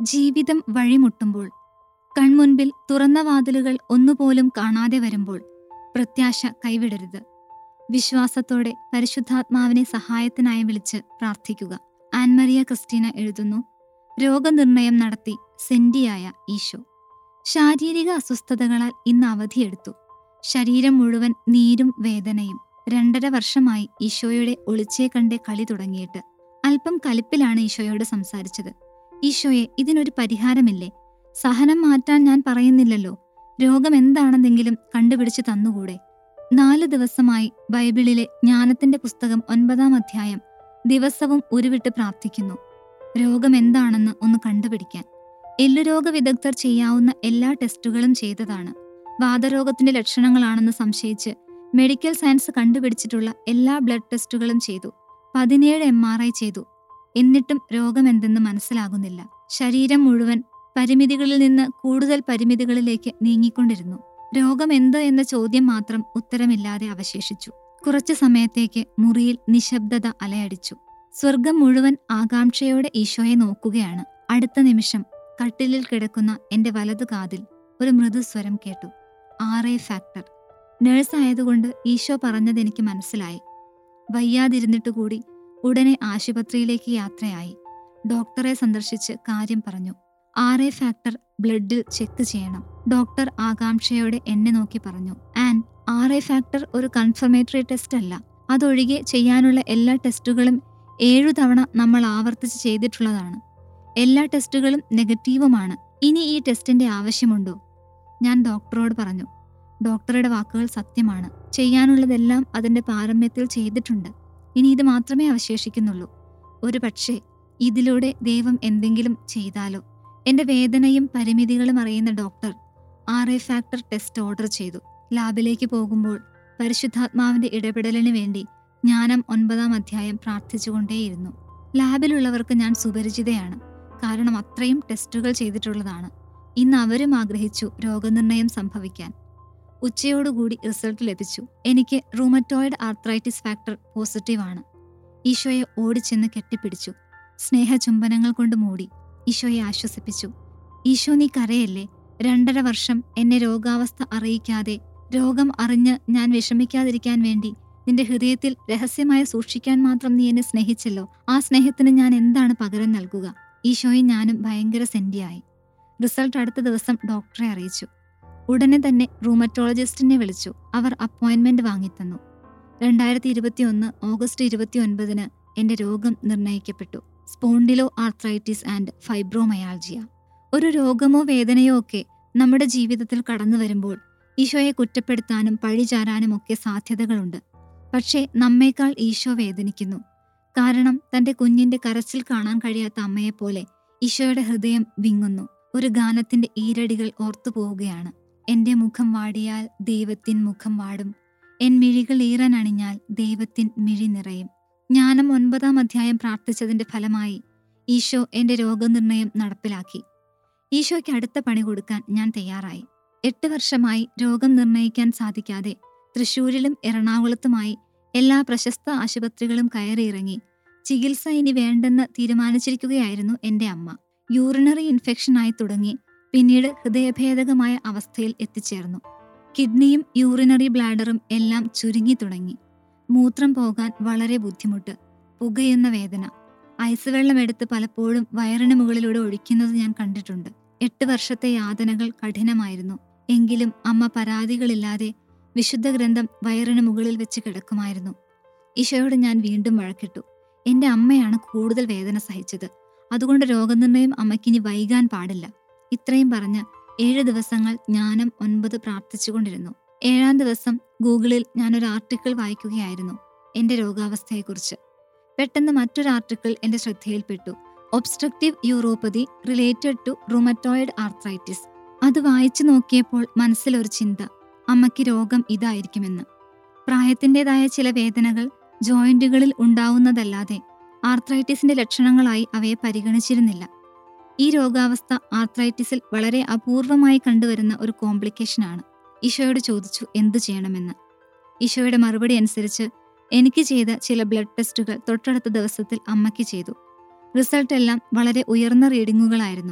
ജീവിതം വഴിമുട്ടുമ്പോൾ കൺമുൻപിൽ തുറന്ന വാതിലുകൾ ഒന്നുപോലും കാണാതെ വരുമ്പോൾ പ്രത്യാശ കൈവിടരുത് വിശ്വാസത്തോടെ പരിശുദ്ധാത്മാവിനെ സഹായത്തിനായി വിളിച്ച് പ്രാർത്ഥിക്കുക ആൻമറിയ ക്രിസ്റ്റീന എഴുതുന്നു രോഗനിർണയം നടത്തി സെന്റിയായ ഈശോ ശാരീരിക അസ്വസ്ഥതകളാൽ ഇന്ന് അവധിയെടുത്തു ശരീരം മുഴുവൻ നീരും വേദനയും രണ്ടര വർഷമായി ഈശോയുടെ ഒളിച്ചേ കണ്ടേ കളി തുടങ്ങിയിട്ട് അല്പം കലിപ്പിലാണ് ഈശോയോട് സംസാരിച്ചത് ഈശോയെ ഇതിനൊരു പരിഹാരമില്ലേ സഹനം മാറ്റാൻ ഞാൻ പറയുന്നില്ലല്ലോ രോഗം എന്താണെന്നെങ്കിലും കണ്ടുപിടിച്ച് തന്നുകൂടെ നാല് ദിവസമായി ബൈബിളിലെ ജ്ഞാനത്തിന്റെ പുസ്തകം ഒൻപതാം അധ്യായം ദിവസവും ഉരുവിട്ട് പ്രാർത്ഥിക്കുന്നു രോഗം എന്താണെന്ന് ഒന്ന് കണ്ടുപിടിക്കാൻ എല്ലുരോഗ വിദഗ്ധർ ചെയ്യാവുന്ന എല്ലാ ടെസ്റ്റുകളും ചെയ്തതാണ് വാതരോഗത്തിന്റെ ലക്ഷണങ്ങളാണെന്ന് സംശയിച്ച് മെഡിക്കൽ സയൻസ് കണ്ടുപിടിച്ചിട്ടുള്ള എല്ലാ ബ്ലഡ് ടെസ്റ്റുകളും ചെയ്തു പതിനേഴ് എം ആർ ഐ ചെയ്തു എന്നിട്ടും രോഗമെന്തെന്ന് മനസ്സിലാകുന്നില്ല ശരീരം മുഴുവൻ പരിമിതികളിൽ നിന്ന് കൂടുതൽ പരിമിതികളിലേക്ക് നീങ്ങിക്കൊണ്ടിരുന്നു രോഗം എന്ത് എന്ന ചോദ്യം മാത്രം ഉത്തരമില്ലാതെ അവശേഷിച്ചു കുറച്ചു സമയത്തേക്ക് മുറിയിൽ നിശബ്ദത അലയടിച്ചു സ്വർഗം മുഴുവൻ ആകാംക്ഷയോടെ ഈശോയെ നോക്കുകയാണ് അടുത്ത നിമിഷം കട്ടിലിൽ കിടക്കുന്ന എന്റെ വലതു കാതിൽ ഒരു മൃദുസ്വരം കേട്ടു ആർ എ ഫാക്ടർ നഴ്സ് ആയതുകൊണ്ട് ഈശോ പറഞ്ഞത് എനിക്ക് മനസ്സിലായി വയ്യാതിരുന്നിട്ട് കൂടി ഉടനെ ആശുപത്രിയിലേക്ക് യാത്രയായി ഡോക്ടറെ സന്ദർശിച്ച് കാര്യം പറഞ്ഞു ആർ എ ഫാക്ടർ ബ്ലഡിൽ ചെക്ക് ചെയ്യണം ഡോക്ടർ ആകാംക്ഷയോടെ എന്നെ നോക്കി പറഞ്ഞു ആൻ ആർ എ ഫാക്ടർ ഒരു കൺഫർമേറ്ററി ടെസ്റ്റ് അല്ല അതൊഴികെ ചെയ്യാനുള്ള എല്ലാ ടെസ്റ്റുകളും ഏഴു തവണ നമ്മൾ ആവർത്തിച്ച് ചെയ്തിട്ടുള്ളതാണ് എല്ലാ ടെസ്റ്റുകളും നെഗറ്റീവുമാണ് ഇനി ഈ ടെസ്റ്റിന്റെ ആവശ്യമുണ്ടോ ഞാൻ ഡോക്ടറോട് പറഞ്ഞു ഡോക്ടറുടെ വാക്കുകൾ സത്യമാണ് ചെയ്യാനുള്ളതെല്ലാം അതിന്റെ പാരമ്യത്തിൽ ചെയ്തിട്ടുണ്ട് ഇനി ഇത് മാത്രമേ അവശേഷിക്കുന്നുള്ളൂ ഒരു പക്ഷേ ഇതിലൂടെ ദൈവം എന്തെങ്കിലും ചെയ്താലോ എന്റെ വേദനയും പരിമിതികളും അറിയുന്ന doctor R A factor test order ചെയ്തു ലാബിലേക്ക് പോകുമ്പോൾ പരിശുദ്ധാത്മാവിന്റെ ഇടപെടലിന് വേണ്ടി ജ്ഞാനം ഒൻപതാം അധ്യായം പ്രാർത്ഥിച്ചുകൊണ്ടേയിരുന്നു ലാബിലുള്ളവർക്ക് ഞാൻ സുപരിചിതയാണ് കാരണം അത്രയും ടെസ്റ്റുകൾ ചെയ്തിട്ടുള്ളതാണ് ഇന്ന് അവരും ആഗ്രഹിച്ചു രോഗനിർണയം സംഭവിക്കാൻ ഉച്ചയോടുകൂടി റിസൾട്ട് ലഭിച്ചു എനിക്ക് റൂമറ്റോയിഡ് ആർത്രൈറ്റിസ് ഫാക്ടർ പോസിറ്റീവാണ് ഈശോയെ ഓടിച്ചെന്ന് കെട്ടിപ്പിടിച്ചു സ്നേഹചുംബനങ്ങൾ കൊണ്ട് മൂടി ഈശോയെ ആശ്വസിപ്പിച്ചു ഈശോ നീ കരയല്ലേ രണ്ടര വർഷം എന്നെ രോഗാവസ്ഥ അറിയിക്കാതെ രോഗം അറിഞ്ഞ് ഞാൻ വിഷമിക്കാതിരിക്കാൻ വേണ്ടി നിന്റെ ഹൃദയത്തിൽ രഹസ്യമായി സൂക്ഷിക്കാൻ മാത്രം നീ എന്നെ സ്നേഹിച്ചല്ലോ ആ സ്നേഹത്തിന് ഞാൻ എന്താണ് പകരം നൽകുക ഈശോയും ഞാനും ഭയങ്കര സെന്റിയായി റിസൾട്ട് അടുത്ത ദിവസം ഡോക്ടറെ അറിയിച്ചു ഉടനെ തന്നെ റൂമറ്റോളജിസ്റ്റിനെ വിളിച്ചു അവർ അപ്പോയിന്റ്മെന്റ് വാങ്ങിത്തന്നു രണ്ടായിരത്തി ഇരുപത്തി ഒന്ന് ഓഗസ്റ്റ് ഇരുപത്തി ഒൻപതിന് എന്റെ രോഗം നിർണയിക്കപ്പെട്ടു സ്പോണ്ടിലോ ആർത്രൈറ്റിസ് ആൻഡ് ഫൈബ്രോമയാൾജിയ ഒരു രോഗമോ വേദനയോ ഒക്കെ നമ്മുടെ ജീവിതത്തിൽ കടന്നു വരുമ്പോൾ ഈശോയെ കുറ്റപ്പെടുത്താനും പഴിചാരാനും ഒക്കെ സാധ്യതകളുണ്ട് പക്ഷേ നമ്മേക്കാൾ ഈശോ വേദനിക്കുന്നു കാരണം തന്റെ കുഞ്ഞിന്റെ കരച്ചിൽ കാണാൻ കഴിയാത്ത അമ്മയെപ്പോലെ ഈശോയുടെ ഹൃദയം വിങ്ങുന്നു ഒരു ഗാനത്തിന്റെ ഈരടികൾ ഓർത്തു പോവുകയാണ് എന്റെ മുഖം വാടിയാൽ ദൈവത്തിൻ മുഖം വാടും എൻ മിഴികൾ ഈറൻ അണിഞ്ഞാൽ ദൈവത്തിൻ മിഴി നിറയും ജ്ഞാനം ഒൻപതാം അധ്യായം പ്രാർത്ഥിച്ചതിന്റെ ഫലമായി ഈശോ എന്റെ രോഗനിർണയം നടപ്പിലാക്കി ഈശോയ്ക്ക് അടുത്ത പണി കൊടുക്കാൻ ഞാൻ തയ്യാറായി എട്ട് വർഷമായി രോഗം നിർണയിക്കാൻ സാധിക്കാതെ തൃശൂരിലും എറണാകുളത്തുമായി എല്ലാ പ്രശസ്ത ആശുപത്രികളും കയറിയിറങ്ങി ചികിത്സ ഇനി വേണ്ടെന്ന് തീരുമാനിച്ചിരിക്കുകയായിരുന്നു എന്റെ അമ്മ യൂറിനറി ഇൻഫെക്ഷനായി തുടങ്ങി പിന്നീട് ഹൃദയഭേദകമായ അവസ്ഥയിൽ എത്തിച്ചേർന്നു കിഡ്നിയും യൂറിനറി ബ്ലാഡറും എല്ലാം ചുരുങ്ങി തുടങ്ങി മൂത്രം പോകാൻ വളരെ ബുദ്ധിമുട്ട് പുകയുന്ന വേദന ഐസ് വെള്ളം എടുത്ത് പലപ്പോഴും വയറിന് മുകളിലൂടെ ഒഴിക്കുന്നത് ഞാൻ കണ്ടിട്ടുണ്ട് എട്ട് വർഷത്തെ യാതനകൾ കഠിനമായിരുന്നു എങ്കിലും അമ്മ പരാതികളില്ലാതെ വിശുദ്ധ ഗ്രന്ഥം വയറിന് മുകളിൽ വെച്ച് കിടക്കുമായിരുന്നു ഈശോയോട് ഞാൻ വീണ്ടും വഴക്കിട്ടു എന്റെ അമ്മയാണ് കൂടുതൽ വേദന സഹിച്ചത് അതുകൊണ്ട് രോഗനിർണയം അമ്മയ്ക്കിനി വൈകാൻ പാടില്ല ഇത്രയും പറഞ്ഞ് ഏഴ് ദിവസങ്ങൾ ജ്ഞാനം ഒൻപത് പ്രാർത്ഥിച്ചുകൊണ്ടിരുന്നു ഏഴാം ദിവസം ഗൂഗിളിൽ ഞാനൊരു ആർട്ടിക്കിൾ വായിക്കുകയായിരുന്നു എന്റെ രോഗാവസ്ഥയെക്കുറിച്ച് പെട്ടെന്ന് മറ്റൊരു ആർട്ടിക്കിൾ എന്റെ ശ്രദ്ധയിൽപ്പെട്ടു obstructive uropathy related to rheumatoid arthritis അത് വായിച്ചു നോക്കിയപ്പോൾ മനസ്സിലൊരു ചിന്ത അമ്മയ്ക്ക് രോഗം ഇതായിരിക്കുമെന്ന് പ്രായത്തിൻ്റെതായ ചില വേദനകൾ ജോയിന്റുകളിൽ ഉണ്ടാവുന്നതല്ലാതെ ആർത്രൈറ്റിസിന്റെ ലക്ഷണങ്ങളായി അവയെ പരിഗണിച്ചിരുന്നില്ല ഈ രോഗാവസ്ഥ ആർത്രൈറ്റിസിൽ വളരെ അപൂർവമായി കണ്ടുവരുന്ന ഒരു കോംപ്ലിക്കേഷനാണ് ഈശോയോട് ചോദിച്ചു എന്തു ചെയ്യണമെന്ന് ഈശോയുടെ മറുപടി അനുസരിച്ച് എനിക്ക് ചെയ്ത ചില ബ്ലഡ് ടെസ്റ്റുകൾ തൊട്ടടുത്ത ദിവസത്തിൽ അമ്മയ്ക്ക് ചെയ്തു റിസൾട്ട് എല്ലാം വളരെ ഉയർന്ന റീഡിങ്ങുകളായിരുന്നു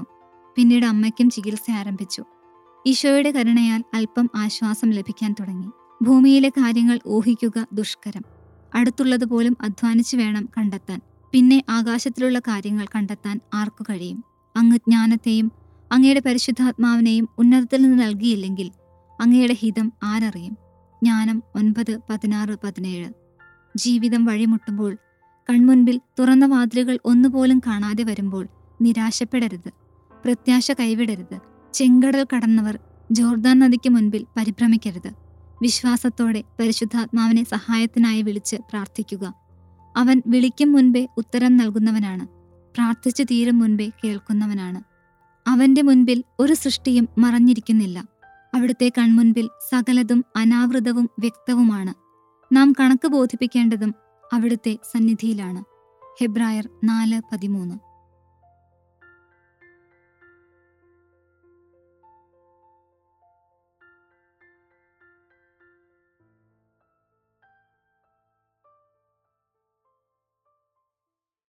പിന്നീട് അമ്മയ്ക്കും ചികിത്സ ആരംഭിച്ചു ഈശോയുടെ കരുണയാൽ അല്പം ആശ്വാസം ലഭിക്കാൻ തുടങ്ങി ഭൂമിയിലെ കാര്യങ്ങൾ ഊഹിക്കുക ദുഷ്കരം അടുത്തുള്ളത് പോലും അധ്വാനിച്ചു വേണം കണ്ടെത്താൻ പിന്നെ ആകാശത്തിലുള്ള കാര്യങ്ങൾ കണ്ടെത്താൻ ആർക്കു കഴിയും അങ്ങ് ജ്ഞാനത്തെയും അങ്ങയുടെ പരിശുദ്ധാത്മാവിനെയും ഉന്നതത്തിൽ നിന്ന് നൽകിയില്ലെങ്കിൽ അങ്ങയുടെ ഹിതം ആരറിയും ജ്ഞാനം ഒൻപത് പതിനാറ് പതിനേഴ് ജീവിതം വഴിമുട്ടുമ്പോൾ കൺമുൻപിൽ തുറന്ന വാതിലുകൾ ഒന്നുപോലും കാണാതെ വരുമ്പോൾ നിരാശപ്പെടരുത് പ്രത്യാശ കൈവിടരുത് ചെങ്കടൽ കടന്നവർ ജോർദാൻ നദിക്ക് മുൻപിൽ പരിഭ്രമിക്കരുത് വിശ്വാസത്തോടെ പരിശുദ്ധാത്മാവിനെ സഹായത്തിനായി വിളിച്ച് പ്രാർത്ഥിക്കുക അവൻ വിളിക്കും മുൻപേ ഉത്തരം നൽകുന്നവനാണ് പ്രാർത്ഥിച്ചു തീരും മുൻപേ കേൾക്കുന്നവനാണ് അവന്റെ മുൻപിൽ ഒരു സൃഷ്ടിയും മറഞ്ഞിരിക്കുന്നില്ല അവിടുത്തെ കൺമുൻപിൽ സകലതും അനാവൃതവും വ്യക്തവുമാണ് നാം കണക്ക് ബോധിപ്പിക്കേണ്ടതും അവിടുത്തെ സന്നിധിയിലാണ് ഹെബ്രായർ നാല് പതിമൂന്ന്